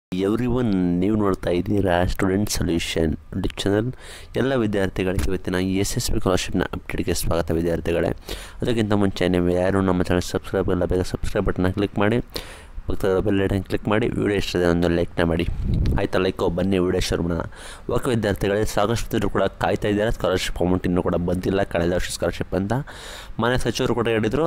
every one ನೀವು ನೋಡ್ತಾ ಇದ್ದೀರಾ ಸ್ಟೂಡೆಂಟ್ ಸೊಲ್ಯೂಷನ್ ಯೂಟ್ಯೂಬ್ ಚಾನಲ್ ಎಲ್ಲ ವಿದ್ಯಾರ್ಥಿಗಳಿಗೆ ಇವತ್ತಿನ ಎಸ್ ಎಸ್ ಬಿ ಸ್ಕಾಲರ್ಶಿಪ್ನ ಅಪ್ಡೇಟ್ಗೆ ಸ್ವಾಗತ ವಿದ್ಯಾರ್ಥಿಗಳೇ ಅದಕ್ಕಿಂತ ಮುಂಚೆ ನೀವು ಯಾರು ನಮ್ಮ ಚಾನಲ್ ಸಬ್ಸ್ಕ್ರೈಬ್ ಎಲ್ಲ ಬೇಗ ಸಬ್ಸ್ಕ್ರೈಬ್ ಬಟನ್ನ ಕ್ಲಿಕ್ ಮಾಡಿ ಪಕ್ಕದ ಬೆಲ್ ಐಟನ್ ಕ್ಲಿಕ್ ಮಾಡಿ ವಿಡಿಯೋ ಇಷ್ಟದೆ ಒಂದು ಲೈಕ್ನ ಮಾಡಿ ಆಯ್ತಾ ಲೈಕೋ ಬನ್ನಿ ವಿಡಿಯೋ ಶುರು ಮಾಡೋಣ ಓಕೆ ವಿದ್ಯಾರ್ಥಿಗಳೇ ಸಾಕಷ್ಟು ಜನರು ಕೂಡ ಕಾಯ್ತಾ ಇದ್ದಾರೆ ಸ್ಕಾಲರ್ಶಿಪ್ ಅಮೌಂಟ್ ಇನ್ನೂ ಕೂಡ ಬಂದಿಲ್ಲ ಕಳೆದ ವರ್ಷ ಸ್ಕಾಲರ್ಶಿಪ್ ಅಂತ ಮನೆ ಸಚಿವರು ಕೂಡ ಹೇಳಿದರು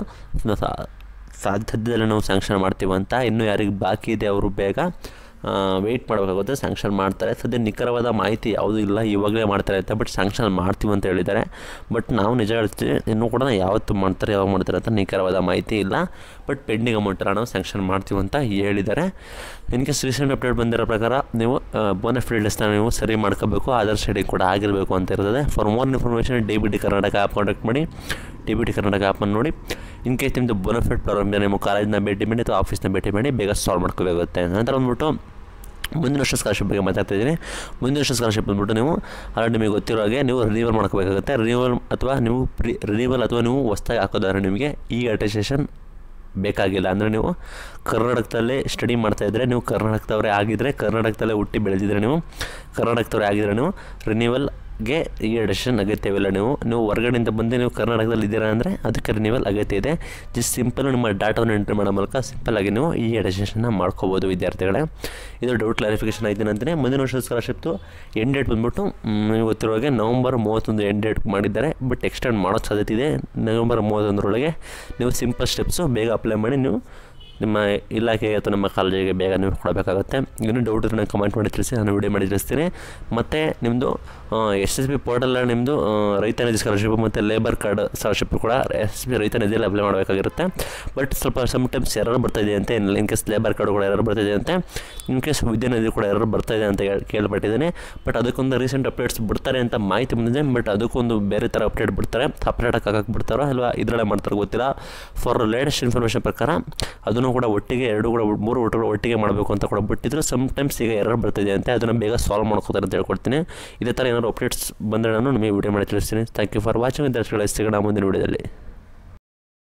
ಸಾಧ್ಯತೆಯಲ್ಲಿ ನಾವು ಸ್ಯಾಂಕ್ಷನ್ ಮಾಡ್ತೀವಿ ಅಂತ ಇನ್ನೂ ಯಾರಿಗೆ ಬಾಕಿ ಇದೆ ಅವರು ಬೇಗ ವೆಯ್ಟ್ ಮಾಡಬೇಕಾಗುತ್ತೆ ಸ್ಯಾಂಕ್ಷನ್ ಮಾಡ್ತಾರೆ ಸದ್ಯ ನಿಖರವಾದ ಮಾಹಿತಿ ಯಾವುದೂ ಇಲ್ಲ ಇವಾಗಲೇ ಮಾಡ್ತಾರೆ ಅಂತ ಬಟ್ ಸ್ಯಾಂಕ್ಷನ್ ಮಾಡ್ತೀವಿ ಅಂತ ಹೇಳಿದ್ದಾರೆ ಬಟ್ ನಾವು ನಿಜ ಹೇಳ್ತೀವಿ ಇನ್ನೂ ಕೂಡ ಯಾವತ್ತು ಮಾಡ್ತಾರೆ ಯಾವಾಗ ಮಾಡ್ತಾರೆ ಅಂತ ನಿಖರವಾದ ಮಾಹಿತಿ ಇಲ್ಲ ಬಟ್ ಪೆಂಡಿಂಗ್ ಅಮೌಂಟನ್ನು ನಾವು ಸ್ಯಾಂಕ್ಷನ್ ಮಾಡ್ತೀವಿ ಅಂತ ಹೇಳಿದ್ದಾರೆ ಇನ್ ಕೇಸ್ ರೀಸೆಂಟ್ ಅಪ್ಡೇಟ್ ಬಂದಿರೋ ಪ್ರಕಾರ ನೀವು ಬೋನಫಿಡ್ ಲಿಸ್ಟ್ನ ನೀವು ಸರಿ ಮಾಡ್ಕೋಬೇಕು ಆಧಾರ್ ಶೇಡಿಂಗ್ ಕೂಡ ಆಗಿರಬೇಕು ಅಂತ ಇರ್ತದೆ for more information D B T Karnataka app contact ಮಾಡಿ ಡಿ ಬಿ ಟಿ ಕರ್ನಾಟಕ ಆ್ಯಪನ್ನು ನೋಡಿ ಇನ್ ಕೇಸ್ ನಿಮ್ಮದು ಬೋನಫಿಡ್ ಪ್ರಾಬ್ಲಮ್ ಇದೆ ನಿಮ್ಮ ಕಾಲೇಜ್ನ ಭೇಟಿ ಮಾಡಿ ಅಥವಾ ಆಫೀಸ್ನ ಭೇಟಿ ಮಾಡಿ ಬೇಗ ಸಾಲ್ವ್ ಮಾಡ್ಕೋಬೇಕಾಗುತ್ತೆ ನಂತರ ಬಂದ್ಬಿಟ್ಟು ಮುಂದಿನ ವರ್ಷ ಸ್ಕಾಲರ್ಶಿಪ್ ಬಗ್ಗೆ ಮಾತಾಡ್ತಾ ಇದ್ದೀನಿ ಮುಂದಿನ ವರ್ಷ ಸ್ಕಾಲರ್ಶಿಪ್ ಬಂದ್ಬಿಟ್ಟು ನೀವು ಆಲ್ರೆಡಿ ನಿಮಗೆ ಗೊತ್ತಿರೋ ಹಾಗೆ ನೀವು ರಿನಿವಲ್ ಮಾಡ್ಕೋಬೇಕಾಗುತ್ತೆ ರಿನಿವಲ್ ಅಥವಾ ನೀವು ಪ್ರಿ ರಿನಿವಲ್ ಅಥವಾ ನೀವು ಹೊಸ್ದಾಗಿ ಹಾಕೋದಾದ್ರೆ ನಿಮಗೆ ಈ ಅಟೆಸ್ಟೇಷನ್ ಬೇಕಾಗಿಲ್ಲ ಅಂದರೆ ನೀವು ಕರ್ನಾಟಕದಲ್ಲೇ ಸ್ಟಡಿ ಮಾಡ್ತಾಯಿದ್ರೆ ನೀವು ಕರ್ನಾಟಕದವರೇ ಆಗಿದ್ದರೆ ಕರ್ನಾಟಕದಲ್ಲೇ ಹುಟ್ಟಿ ಬೆಳೆದಿದ್ರೆ ನೀವು ಕರ್ನಾಟಕದವರೇ ಆಗಿದ್ರೆ ನೀವು ರಿನಿವಲ್ಗೆ ಈ ಅಟೆಸ್ಟೇಷನ್ ಅಗತ್ಯವಿಲ್ಲ ನೀವು ನೀವು ಹೊರಗಡೆಯಿಂದ ಬಂದು ನೀವು ಕರ್ನಾಟಕದಲ್ಲಿ ಇದ್ದೀರಾ ಅಂದರೆ ಅದಕ್ಕೆ ರಿನಿವಲ್ ಅಗತ್ಯ ಇದೆ ಜಸ್ಟ್ ಸಿಂಪಲ್ ನಿಮ್ಮ ಡಾಟಾವನ್ನು ಎಂಟ್ರಿ ಮಾಡೋ ಮೂಲಕ ಸಿಂಪಲ್ಲಾಗಿ ನೀವು ಈ ಅಟೆಸ್ಟೇಷನ್ನ ಮಾಡ್ಕೋಬೋದು ವಿದ್ಯಾರ್ಥಿಗಳೇ ಇದು ಡೌಟ್ ಕ್ಲಾರಿಫಿಕೇಷನ್ ಆಯ್ತು ಅಂತಲೇ ಮುಂದಿನ ವರ್ಷದ ಸ್ಕಾಲರ್ಶಿಪ್ತು ಎಂಡ್ ಡೇಟ್ ಬಂದ್ಬಿಟ್ಟು ನೀವು ಗೊತ್ತಿರೋ ಹಾಗೆ ನವಂಬರ್ ಮೂವತ್ತೊಂದು ಎಂಡ್ ಡೇಟ್ ಮಾಡಿದ್ದಾರೆ ಬಟ್ ಎಕ್ಸ್ಟೆಂಡ್ ಮಾಡೋ ಸಾಧ್ಯತೆ ಇದೆ ನವಂಬರ್ ಮೂವತ್ತೊಂದರೊಳಗೆ ನೀವು ಸಿಂಪಲ್ ಸ್ಟೆಪ್ಸು ಬೇಗ ಅಪ್ಲೈ ಮಾಡಿ ನೀವು ನಿಮ್ಮ ಇಲಾಖೆಗೆ ಅಥವಾ ನಮ್ಮ ಕಾಲೇಜಿಗೆ ಬೇಗ ನೀವು ಕೊಡಬೇಕಾಗುತ್ತೆ ಇನ್ನೂ ಡೌಟ್ ಇದ್ರೆ ನಾನು ಕಮೆಂಟ್ ಮಾಡಿ ತಿಳಿಸಿ ನಾನು ವಿಡಿಯೋ ಮಾಡಿ ತಿಳಿಸ್ತೀನಿ ಮತ್ತು ನಿಮ್ಮದು ಎಸ್ ಎಸ್ ಬಿ ಪೋರ್ಟಲ್ಲ ನಿಮ್ಮದು ರೈತ ನಿಧಿ ಸ್ಕಾಲರ್ಶಿಪ್ ಮತ್ತು ಲೇಬರ್ ಕಾರ್ಡ್ ಸ್ಕಾಲರ್ಶಿಪ್ ಕೂಡ ಎಸ್ ಎಸ್ ಬಿ ರೈತ ನಿಧಿಯಲ್ಲಿ ಅಪ್ಲೈ ಮಾಡಬೇಕಾಗಿರುತ್ತೆ ಬಟ್ ಸ್ವಲ್ಪ ಸಮ್ ಟೈಮ್ಸ್ ಎರರ್ ಬರ್ತಾಯಿದೆ ಅಂತ ಇನ್ ಕೇಸ್ ಲೇಬರ್ ಕಾರ್ಡ್ ಕೂಡ ಎರರ್ ಬರ್ತಾಯಿದೆ ಅಂತೆ ಇನ್ ಕೇಸ್ ವಿದ್ಯಾನಿಧಿ ಕೂಡ ಎರರ್ ಬರ್ತಾಯಿದೆ ಅಂತ ಹೇಳ್- ಕೇಳ್ಪಟ್ಟಿದ್ದೀನಿ ಬಟ್ ಅದಕ್ಕೊಂದು ರೀಸೆಂಟ್ ಅಪ್ಡೇಟ್ಸ್ ಬಿಡ್ತಾರೆ ಅಂತ ಮಾಹಿತಿ ಬಂದಿದೆ ಬಟ್ ಅದಕ್ಕೊಂದು ಬೇರೆ ಥರ ಅಪ್ಡೇಟ್ ಬಿಡ್ತಾರೆ ಅಪ್ಡೇಟ್ ಹಾಕಕ್ಕೆ ಬಿಡ್ತಾರೋ ಅಲ್ವಾ ಇದರಲ್ಲೇ ಮಾಡ್ತಾರೋ ಗೊತ್ತಿಲ್ಲ ಫಾರ್ ಲೇಟೆಸ್ಟ್ ಇನ್ಫಾರ್ಮೇಷನ್ ಪ್ರಕಾರ ಅದನ್ನು ಕೂಡ ಒಟ್ಟಿಗೆ ಎರಡು ಕೂಡ ಮೂರು ಒಟ್ಟು ಒಟ್ಟಿಗೆ ಮಾಡಬೇಕು ಅಂತ ಕೂಡ ಬಿಟ್ಟಿದ್ರು ಸಮ್ಟೈಮ್ಸ್ ಈಗ ಎರರ್ ಬರ್ತಿದೆ ಅಂತೆ ಅದನ್ನು ಬೇಗ ಸಾಲ್ವ್ ಮಾಡ್ಕೋತಾರೆ ಅಂತ ಹೇಳ್ಕೊಡ್ತೀನಿ ಇದೇ ಥರ ಏನಾದ್ರು ಅಪ್ಡೇಟ್ಸ್ ಬಂದರೆ ನಾನು ನಿಮಗೆ ವಿಡಿಯೋ ಮಾಡಿ ತಿಳಿಸ್ತೀನಿ ಥ್ಯಾಂಕ್ ಯು ಫಾರ್ ವಾಚಿಂಗ್ ದರ್ಶಕಗಳ ಸಿಗೋಣ ಮುಂದಿನ ವಿಡಿಯೋದಲ್ಲಿ